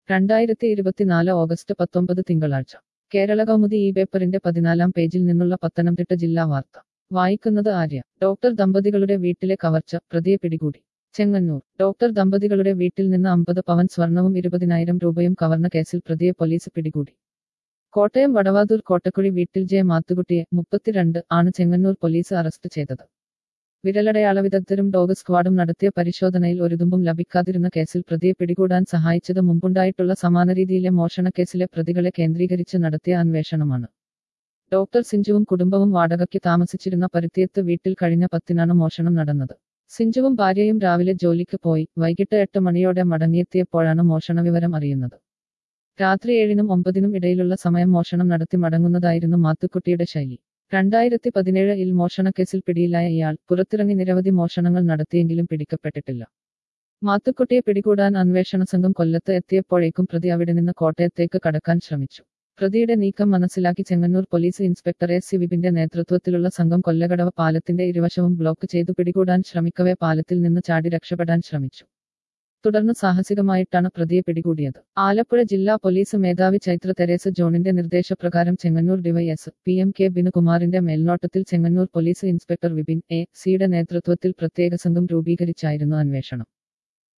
രണ്ടായിരത്തി ഇരുപത്തിനാല് ഓഗസ്റ്റ് പത്തൊമ്പത് തിങ്കളാഴ്ച കേരള കൗമുദി ഈ പേപ്പറിന്റെ പതിനാലാം പേജിൽ നിന്നുള്ള പത്തനംതിട്ട ജില്ലാ വാർത്ത വായിക്കുന്നത് ആര്യ ഡോക്ടർ ദമ്പതികളുടെ വീട്ടിലെ കവർച്ച പ്രതിയെ പിടികൂടി ചെങ്ങന്നൂർ ഡോക്ടർ ദമ്പതികളുടെ വീട്ടിൽ നിന്ന് അമ്പത് പവൻ സ്വർണവും ഇരുപതിനായിരം രൂപയും കവർന്ന കേസിൽ പ്രതിയെ പോലീസ് പിടികൂടി കോട്ടയം വടവാതൂർ കോട്ടക്കുഴി വീട്ടിൽ ജെ മാത്തുകുട്ടിയെ മുപ്പത്തിരണ്ട് ആണ് ചെങ്ങന്നൂർ പോലീസ് അറസ്റ്റ് ചെയ്തത് വിരലടയാള വിദഗ്ധരും ഡോഗ് സ്ക്വാഡും നടത്തിയ പരിശോധനയിൽ ഒരു തുമ്പും ലഭിക്കാതിരുന്ന കേസിൽ പ്രതിയെ പിടികൂടാൻ സഹായിച്ചത് മുമ്പുണ്ടായിട്ടുള്ള സമാന രീതിയിലെ മോഷണക്കേസിലെ പ്രതികളെ കേന്ദ്രീകരിച്ച് നടത്തിയ അന്വേഷണമാണ് ഡോക്ടർ സിഞ്ചുവും കുടുംബവും വാടകയ്ക്ക് താമസിച്ചിരുന്ന പരുത്തിയത്ത് വീട്ടിൽ കഴിഞ്ഞ പത്തിനാണ് മോഷണം നടന്നത് സിഞ്ചുവും ഭാര്യയും രാവിലെ ജോലിക്ക് പോയി വൈകിട്ട് എട്ട് മണിയോടെ മടങ്ങിയെത്തിയപ്പോഴാണ് മോഷണ വിവരം അറിയുന്നത് രാത്രി ഏഴിനും ഒമ്പതിനും ഇടയിലുള്ള സമയം മോഷണം നടത്തി മടങ്ങുന്നതായിരുന്നു മാത്തുക്കുട്ടിയുടെ ശൈലി രണ്ടായിരത്തി പതിനേഴിൽ മോഷണക്കേസിൽ പിടിയിലായ ഇയാൾ പുറത്തിറങ്ങി നിരവധി മോഷണങ്ങൾ നടത്തിയെങ്കിലും പിടിക്കപ്പെട്ടിട്ടില്ല മാത്തുക്കുട്ടിയെ പിടികൂടാൻ അന്വേഷണ സംഘം കൊല്ലത്ത് എത്തിയപ്പോഴേക്കും പ്രതി അവിടെ നിന്ന് കോട്ടയത്തേക്ക് കടക്കാൻ ശ്രമിച്ചു പ്രതിയുടെ നീക്കം മനസ്സിലാക്കി Chengannur police inspector S C വിപിന്റെ നേതൃത്വത്തിലുള്ള സംഘം കൊല്ലകടവ പാലത്തിന്റെ ഇരുവശവും ബ്ലോക്ക് ചെയ്തു പിടികൂടാൻ ശ്രമിക്കവേ പാലത്തിൽ നിന്ന് ചാടി രക്ഷപ്പെടാൻ ശ്രമിച്ചു തുടർന്ന് സാഹസികമായിട്ടാണ് പ്രതിയെ പിടികൂടിയത് ആലപ്പുഴ ജില്ലാ പോലീസ് മേധാവി ചൈത്ര തെരേസ ജോണിന്റെ നിർദ്ദേശപ്രകാരം Chengannur DYSP M K ബിനുകുമാറിന്റെ മേൽനോട്ടത്തിൽ Chengannur police inspector Vipin A സിയുടെ നേതൃത്വത്തിൽ പ്രത്യേക സംഘം രൂപീകരിച്ചായിരുന്നു അന്വേഷണം